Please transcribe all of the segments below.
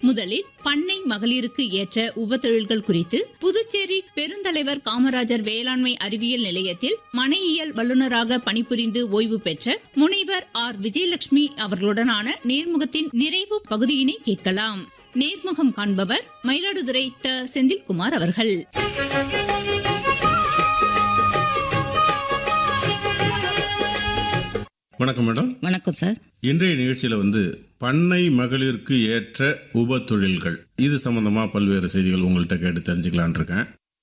முதலில் பண்ணை மகளிருக்கு ஏற்ற உபத்தொழில்கள் குறித்து புதுச்சேரி பெருந்தலைவர் காமராஜர் வேளாண்மை அறிவியல் நிலையத்தில் மனையியல் வல்லுநராக பணிபுரிந்து ஓய்வு பெற்ற முனைவர் ஆர் விஜயலட்சுமி அவர்களுடனான நேர்முகத்தின் நிறைவு பகுதியினை கேட்கலாம் நேர்முகம் காண்பவர் மயிலாடுதுறை த செந்தில்குமார் அவர்கள் வணக்கம் மேடம் வணக்கம் சார் இன்றைய நிகழ்ச்சியில் வந்து பண்ணை மகளிருக்கு ஏற்ற உப தொழில்கள் இது சம்பந்தமா பல்வேறு செய்திகள் உங்கள்கிட்ட கேட்டு தெரிஞ்சுக்கலான் இருக்கேன்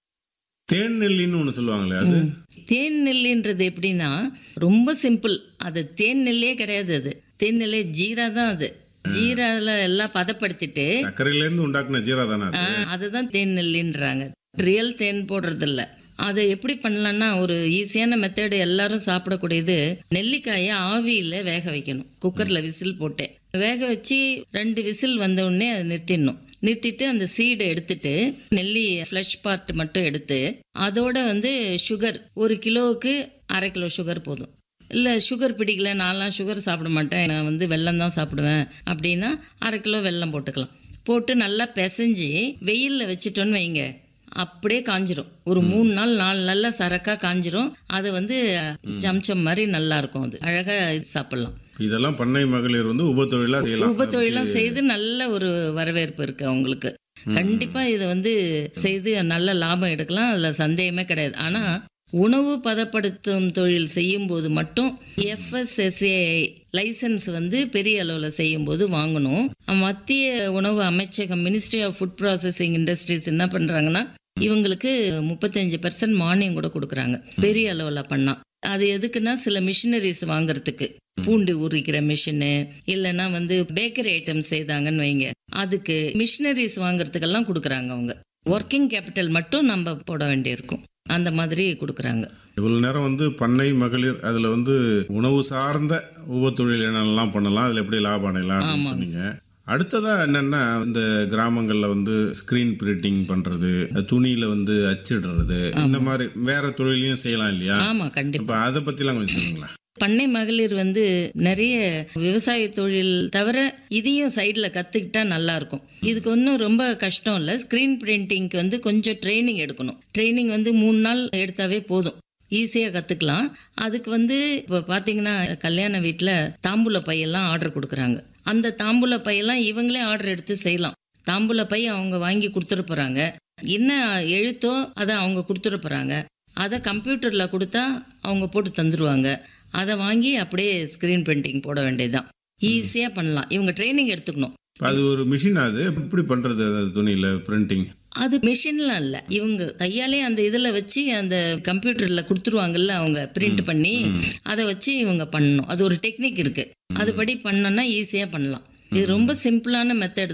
தேன் நெல்லின்னு ஒன்று சொல்லுவாங்களே அது தேன் நெல்லின்றது எப்படின்னா ரொம்ப சிம்பிள் அது தேன் நெல்லே கிடையாது அது தேன் நெல்லே ஜீரா தான் அது ஜீரால எல்லாம் பதப்படுத்திட்டு சர்க்கரையிலேருந்து உண்டாக்குன ஜீரா தானே அது ஆ, அதுதான் தேன் நெல்லின்றாங்க ரியல் தேன் போடுறது இல்ல அது எப்படி பண்ணலாம்னா ஒரு ஈஸியான மெத்தடு எல்லாரும் சாப்பிடக்கூடியது நெல்லிக்காயை ஆவியில வேக வைக்கணும் குக்கர்ல விசில் போட்டு வேக வச்சு ரெண்டு விசில் வந்த உடனே அதை நிறுத்திடணும் நிறுத்திட்டு அந்த சீடை எடுத்துட்டு நெல்லி ஃப்ளஷ் பார்ட் மட்டும் எடுத்து அதோட வந்து சுகர் ஒரு கிலோவுக்கு அரை கிலோ சுகர் போதும் இல்லை சுகர் பிடிக்கல நான்லாம் சுகர் சாப்பிட மாட்டேன் நான் வந்து வெல்லம் தான் சாப்பிடுவேன் அப்படின்னா அரை கிலோ வெல்லம் போட்டுக்கலாம் போட்டு நல்லா பிசைஞ்சு வெயிலில் வச்சிட்டோன்னு வைங்க அப்படியே காஞ்சிரும் ஒரு மூணு நாள் நாலு நாள்ல சரக்கா காஞ்சிரும் அது வந்து சம்சம் மாதிரி நல்லா இருக்கும் அது அழகா இது சாப்பிடலாம் இதெல்லாம் பண்ணை மகளிர் வந்து உப தொழிலா செய்யலாம் உபத்தொழிலாம் செய்து நல்ல ஒரு வரவேற்பு இருக்கு அவங்களுக்கு கண்டிப்பா இதை வந்து செய்து நல்ல லாபம் எடுக்கலாம் அதுல சந்தேகமே கிடையாது ஆனா உணவு பதப்படுத்தும் தொழில் செய்யும் போது மட்டும் எஃப்எஸ்எஸ்ஏ லைசன்ஸ் வந்து பெரிய அளவில் செய்யும் போது வாங்கணும் மத்திய உணவு அமைச்சகம் ministry of food processing industries என்ன பண்றாங்கன்னா இவங்களுக்கு முப்பத்தஞ்சு பெர்சன்ட் மானியம் கூட கொடுக்குறாங்க பெரிய அளவில் பண்ணா அது எதுக்குன்னா சில மிஷினரிஸ் வாங்குறதுக்கு பூண்டு உரிக்கிற மிஷினு இல்லைன்னா வந்து பேக்கரி ஐட்டம் செய்தாங்கன்னு வைங்க அதுக்கு மிஷினரிஸ் வாங்குறதுக்கெல்லாம் கொடுக்குறாங்க அவங்க ஒர்க்கிங் கேபிட்டல் மட்டும் நம்ம போட வேண்டியிருக்கும் அந்த மாதிரி கொடுக்குறாங்க இவ்வளவு நேரம் வந்து பண்ணை மகளிர் அதுல வந்து உணவு சார்ந்த உப தொழில் என்னெல்லாம் பண்ணலாம் அதுல எப்படி லாபம் அடையலாம் அப்படின்னு சொன்னீங்க அடுத்ததா என்னன்னா இந்த கிராமங்கள்ல வந்து ஸ்கிரீன் பிரிண்டிங் பண்றது துணியில வந்து அச்சிடுறது இந்த மாதிரி வேற தொழிலையும் செய்யலாம் இல்லையா ஆமா கண்டிப்பா இப்ப அதை பத்திலாம் கொஞ்சம் சொல்லுங்களேன் பண்ணை மகளிர் வந்து நிறைய விவசாய தொழில் தவிர இதையும் சைடில் கற்றுக்கிட்டா நல்லா இருக்கும் இதுக்கு ஒன்றும் ரொம்ப கஷ்டம் இல்லை ஸ்க்ரீன் பிரிண்டிங்க்கு வந்து கொஞ்சம் ட்ரைனிங் எடுக்கணும் ட்ரைனிங் வந்து மூணு நாள் எடுத்தாவே போதும் ஈஸியாக கற்றுக்கலாம் அதுக்கு வந்து இப்போ பார்த்தீங்கன்னா கல்யாண வீட்டில் தாம்பூல பையெல்லாம் ஆர்டர் கொடுக்குறாங்க அந்த தாம்பூல பையெல்லாம் இவங்களே ஆர்டர் எடுத்து செய்யலாம் தாம்பூல பை அவங்க வாங்கி கொடுத்துட்டு போகிறாங்க என்ன எழுத்தோ அதை அவங்க கொடுத்துட்டு போகிறாங்க அதை கம்ப்யூட்டரில் கொடுத்தா அவங்க போட்டு தந்துடுவாங்க அதை வாங்கி அப்படியே ஸ்க்ரீன் பிரிண்டிங் போட வேண்டியதுதான் ஈஸியாக பண்ணலாம் இவங்க ட்ரைனிங் எடுத்துக்கணும் இப்ப அது ஒரு மிஷின் அது எப்படி பண்றது அது துணியில பிரிண்டிங் அது மிஷின்லாம் இல்லை இவங்க கையாலே அந்த இதில் வச்சு அந்த கம்ப்யூட்டரில் கொடுத்துருவாங்கல்ல அவங்க பிரிண்ட் பண்ணி அதை வச்சு இவங்க பண்ணணும் அது ஒரு டெக்னிக் இருக்கு அதுபடி பண்ணோன்னா ஈஸியாக பண்ணலாம் இது ரொம்ப சிம்பிளான மெத்தட்